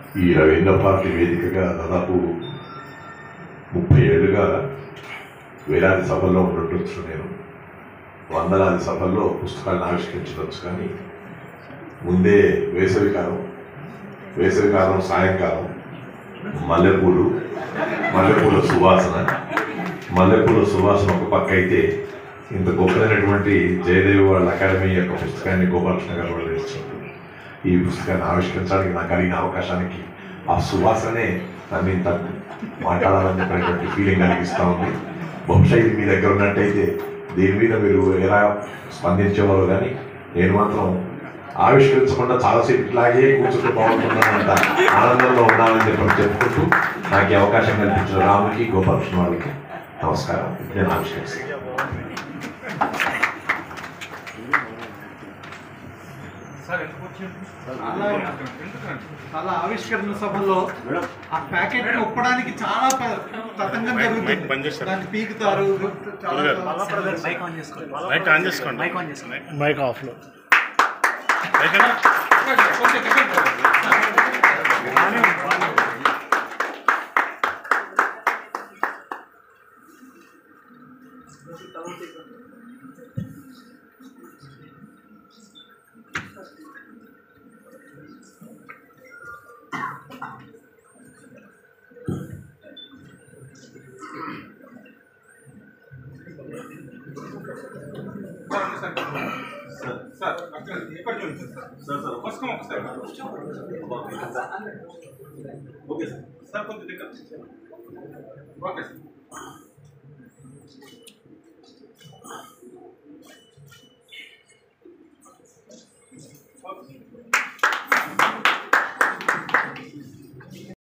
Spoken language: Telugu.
ఈ రవీంద్ర పార్టీ వేదికగా దాదాపు ముప్పై ఏళ్ళుగా వేలాది సభల్లో ఉండొచ్చు నేను వందలాది సభల్లో పుస్తకాలను ఆవిష్కరించవచ్చు కానీ ముందే వేసవికాలం వేసవికాలం సాయంకాలం మల్లెపూలు మల్లెపూల సువాసన మల్లెపూల సువాసన ఒక పక్క అయితే ఇంత గొప్పదైనటువంటి జయదేవ్ వాళ్ళ అకాడమీ యొక్క పుస్తకాన్ని గోపాలకృష్ణ గారు వాళ్ళు ఇచ్చారు ఈ పుస్తకాన్ని ఆవిష్కరించడానికి నాకు కలిగిన అవకాశానికి ఆ సువాసనే నన్ను ఇంత మాట్లాడాలని చెప్పినటువంటి ఫీలింగ్ కలిగిస్తూ ఉంది బహుశా ఇది మీ దగ్గర ఉన్నట్టయితే దీని మీద మీరు ఎలా స్పందించేవారు కానీ నేను మాత్రం ఆవిష్కరించకుండా చాలాసేపు ఇట్లాగే కూర్చుంటూ బాగుంటున్నానంట ఆనందంలో ఉన్నానని చెప్పి చెప్పుకుంటూ నాకు ఈ అవకాశం కల్పించిన రాముకి గోపాలకృష్ణ వాళ్ళకి నమస్కారం నేను ఆవిష్కరిస్తాను చాలా ఆవిష్కరణ సభలో ఆ ప్యాకెట్ ఒప్పడానికి చాలా ప- తతంగం జరుగుతుంది దాన్ని పీకుతారు చాలా మైక్ ఆన్ చేసుకోండి మైక్ ఆన్ చేసుకోండి మైక్ ఆన్ చేసుకోండి మైక్ ఆఫ్లో మైక్ ఆన్ ఓకే